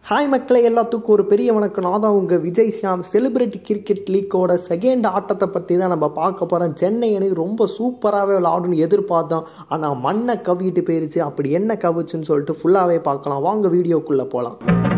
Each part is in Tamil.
ஹாய் மக்களை எல்லாத்துக்கும் ஒரு பெரிய வணக்கம் நான் தான் உங்கள் விஜய் ஷியாம் செலிபிரிட்டி கிரிக்கெட் லீக்கோட செகண்ட் ஆட்டத்தை பற்றி தான் நம்ம பார்க்க போகிறோம் சென்னை அணி ரொம்ப சூப்பராகவே விளாடுன்னு எதிர்பார்த்தோம் ஆனால் மண்ணை கவிட்டு போயிருச்சு அப்படி என்ன கவிச்சுன்னு சொல்லிட்டு ஃபுல்லாகவே பார்க்கலாம் வாங்க வீடியோக்குள்ளே போகலாம்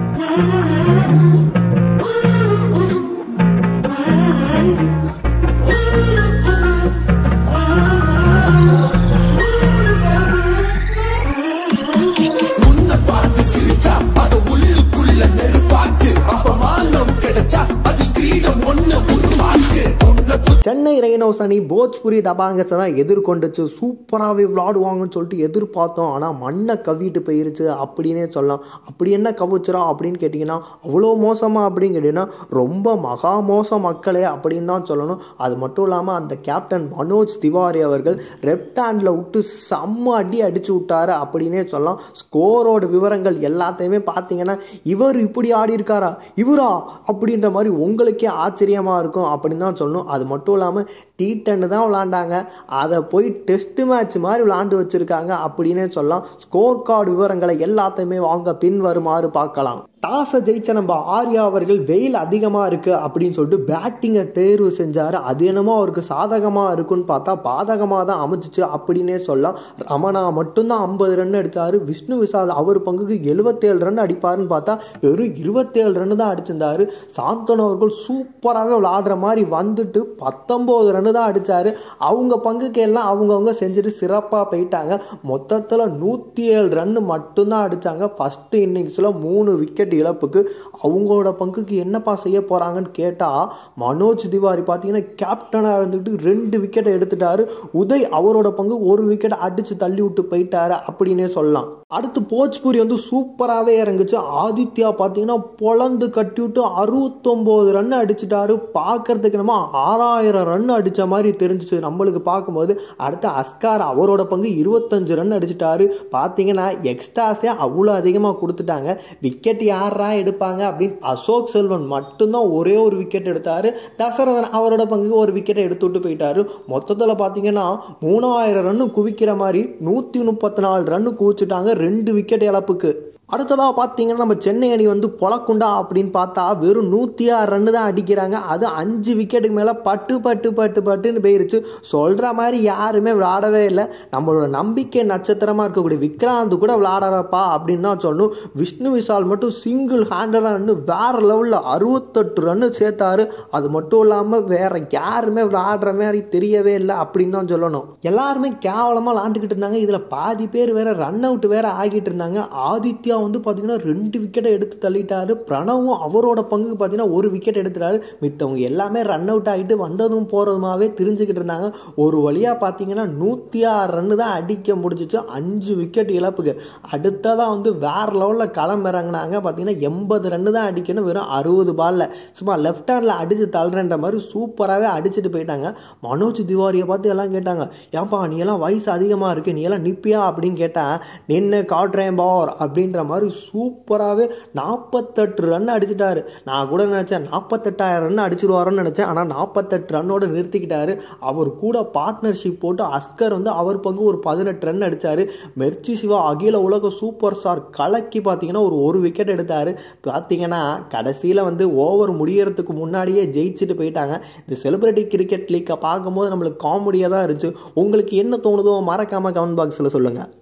உன்னை பார்த்து சிரிச்சா அது உள்ளுக்குள்ள நெருப்பாக்கு அப்பமானம் கிடைச்சா அது கிரீடம் ஒண்ணு உருவாக்கு உன்னை சென்னை ரெய்னோஸ் அணி போஜ்புரி தபாங்கஸை தான் எதிர்கொண்டுச்சு சூப்பராகவே விளாடுவாங்கன்னு சொல்லிட்டு எதிர்பார்த்தோம் ஆனால் மண்ணை கவிட்டு போயிருச்சு அப்படின்னே சொல்லலாம் அப்படி என்ன கவிச்சுரா அப்படின்னு கேட்டிங்கன்னா அவ்வளோ மோசமாக அப்படின்னு கேட்டிங்கன்னா ரொம்ப மகா மோசம் மக்களே அப்படின்னு தான் சொல்லணும் அது மட்டும் இல்லாமல் அந்த கேப்டன் மனோஜ் திவாரி அவர்கள் லெஃப்ட் ஹேண்டில் விட்டு செம்ம அடி அடிச்சு விட்டாரு அப்படின்னே சொல்லலாம் ஸ்கோரோட விவரங்கள் எல்லாத்தையுமே பார்த்தீங்கன்னா இவர் இப்படி ஆடி இருக்காரா இவரா அப்படின்ற மாதிரி உங்களுக்கே ஆச்சரியமாக இருக்கும் அப்படின்னு தான் சொல்லணும் அது மட்டும் இல்லாமல் டி டென்னு தான் விளாண்டாங்க அதை போய் டெஸ்ட் மேட்ச் மாதிரி விளாண்டு வச்சுருக்காங்க அப்படின்னே சொல்லலாம் ஸ்கோர் கார்டு விவரங்களை எல்லாத்தையுமே வாங்க பின் வருமாறு பார்க்கலாம் டாஸை ஜெயிச்ச நம்ம ஆர்யா அவர்கள் வெயில் அதிகமாக இருக்குது அப்படின்னு சொல்லிட்டு பேட்டிங்கை தேர்வு செஞ்சார் அது என்னமோ அவருக்கு சாதகமாக இருக்குன்னு பார்த்தா பாதகமாக தான் அமைச்சிச்சு அப்படின்னே சொல்லலாம் ரமணா மட்டும்தான் ஐம்பது ரன் அடித்தார் விஷ்ணு விஷால் அவர் பங்குக்கு எழுபத்தேழு ரன் அடிப்பாருன்னு பார்த்தா வெறும் இருபத்தேழு ரன் தான் அடிச்சிருந்தாரு சாந்தனு அவர்கள் சூப்பராகவே விளாடுற மாதிரி வந்துட்டு பத்தொம்போது ரன் தான் அடித்தார் அவங்க பங்குக்கு எல்லாம் அவங்கவுங்க செஞ்சுட்டு சிறப்பாக போயிட்டாங்க மொத்தத்தில் நூற்றி ஏழு ரன் மட்டும்தான் அடித்தாங்க ஃபஸ்ட்டு இன்னிங்ஸில் மூணு விக்கெட் இழப்புக்கு அவங்களோட பங்குக்கு என்னப்பா செய்ய போகிறாங்கன்னு கேட்டால் மனோஜ் திவாரி பார்த்தீங்கன்னா கேப்டனாக இருந்துட்டு ரெண்டு விக்கெட்டை எடுத்துட்டாரு உதய் அவரோட பங்கு ஒரு விக்கெட் அடித்து தள்ளி விட்டு போயிட்டாரு அப்படின்னே சொல்லலாம் அடுத்து போஜ்பூரி வந்து சூப்பராகவே இறங்குச்சு ஆதித்யா பார்த்தீங்கன்னா பொழந்து கட்டி விட்டு அறுபத்தொம்போது ரன் அடிச்சிட்டாரு பார்க்கறதுக்கு நம்ம ஆறாயிரம் ரன் அடித்த மாதிரி தெரிஞ்சிச்சு நம்மளுக்கு பார்க்கும்போது அடுத்து அஸ்கார் அவரோட பங்கு இருபத்தஞ்சு ரன் அடிச்சிட்டாரு பார்த்தீங்கன்னா எக்ஸ்ட்ராஸே அவ்வளோ அதிகமாக கொடுத்துட்டாங்க விக்கெட் யாரா எடுப்பாங்க அப்படின்னு அசோக் செல்வன் மட்டும்தான் ஒரே ஒரு விக்கெட் எடுத்தார் தசரதன் அவரோட பங்குக்கு ஒரு விக்கெட்டை எடுத்து விட்டு போயிட்டாரு மொத்தத்தில் பார்த்தீங்கன்னா மூணாயிரம் ரன்னு குவிக்கிற மாதிரி நூற்றி முப்பத்தி நாலு ரன்னு குவிச்சிட்டாங்க ரெண்டு விக்கெட் இழப்புக்கு அடுத்ததாக பார்த்தீங்கன்னா நம்ம சென்னை அணி வந்து பொலக்குண்டா அப்படின்னு பார்த்தா வெறும் நூற்றி ஆறு ரன்னு தான் அடிக்கிறாங்க அது அஞ்சு விக்கெட்டுக்கு மேலே பட்டு பட்டு பட்டு பட்டுன்னு போயிருச்சு சொல்கிற மாதிரி யாருமே விளாடவே இல்லை நம்மளோட நம்பிக்கை நட்சத்திரமாக இருக்கக்கூடிய விக்ராந்த் கூட விளாடுறப்பா அப்படின்னு தான் சொல்லணும் விஷ்ணு விஷால் மட்டும் சிங்கிள் ஹேண்டலாக ரன்னு வேறு லெவலில் அறுபத்தெட்டு ரன்னு சேர்த்தாரு அது மட்டும் இல்லாமல் வேற யாருமே விளாடுற மாதிரி தெரியவே இல்லை அப்படின்னு தான் சொல்லணும் எல்லாருமே கேவலமாக விளாண்டுக்கிட்டு இருந்தாங்க இதில் பாதி பேர் வேற ரன் அவுட் வேற ஆகிட்டு இருந்தாங்க ஆதித்யா வந்து பார்த்தீங்கன்னா ரெண்டு விக்கெட்டை எடுத்து தள்ளிட்டாரு பிரணவும் அவரோட பங்குக்கு பார்த்தீங்கன்னா ஒரு விக்கெட் எடுத்துட்டாரு மித்தவங்க எல்லாமே ரன் அவுட் ஆகிட்டு வந்ததும் போகிறதுமாவே தெரிஞ்சுக்கிட்டு இருந்தாங்க ஒரு வழியாக பார்த்தீங்கன்னா நூற்றி ஆறு ரன்னு தான் அடிக்க முடிஞ்சிச்சு அஞ்சு விக்கெட் இழப்புக்கு அடுத்ததாக வந்து வேறு லெவலில் களம் இறங்கினாங்க பார்த்தீங்கன்னா எண்பது ரன்னு தான் அடிக்கணும் வெறும் அறுபது பாலில் சும்மா லெஃப்ட் ஹேண்டில் அடித்து தள்ளுறன்ற மாதிரி சூப்பராகவே அடிச்சுட்டு போயிட்டாங்க மனோஜ் திவாரியை பார்த்து எல்லாம் கேட்டாங்க ஏன்பா நீ எல்லாம் வயசு அதிகமாக இருக்கு நீ எல்லாம் நிப்பியா அப்படின்னு கேட்டால் நின்று காட்டுறேன் பார் அப்படின்ற மாதிரி சூப்பராகவே நாற்பத்தெட்டு ரன் அடிச்சிட்டாரு நான் கூட நினச்சேன் நாற்பத்தெட்டாயிரம் ரன் அடிச்சிருவாரோன்னு நினச்சேன் ஆனால் நாற்பத்தெட்டு ரன்னோட நிறுத்திக்கிட்டாரு அவர் கூட பார்ட்னர்ஷிப் போட்டு அஸ்கர் வந்து அவர் பங்கு ஒரு பதினெட்டு ரன் அடித்தார் மெர்ச்சி சிவா அகில உலக சூப்பர் ஸ்டார் கலக்கி பார்த்தீங்கன்னா ஒரு ஒரு விக்கெட் எடுத்தார் பார்த்தீங்கன்னா கடைசியில் வந்து ஓவர் முடியறதுக்கு முன்னாடியே ஜெயிச்சுட்டு போயிட்டாங்க இந்த செலிபிரிட்டி கிரிக்கெட் லீக்கை பார்க்கும்போது நம்மளுக்கு காமெடியாக தான் இருந்துச்சு உங்களுக்கு என்ன தோணுதோ மறக்காமல் கமெண்ட் பாக்ஸில் சொல்லுங்கள்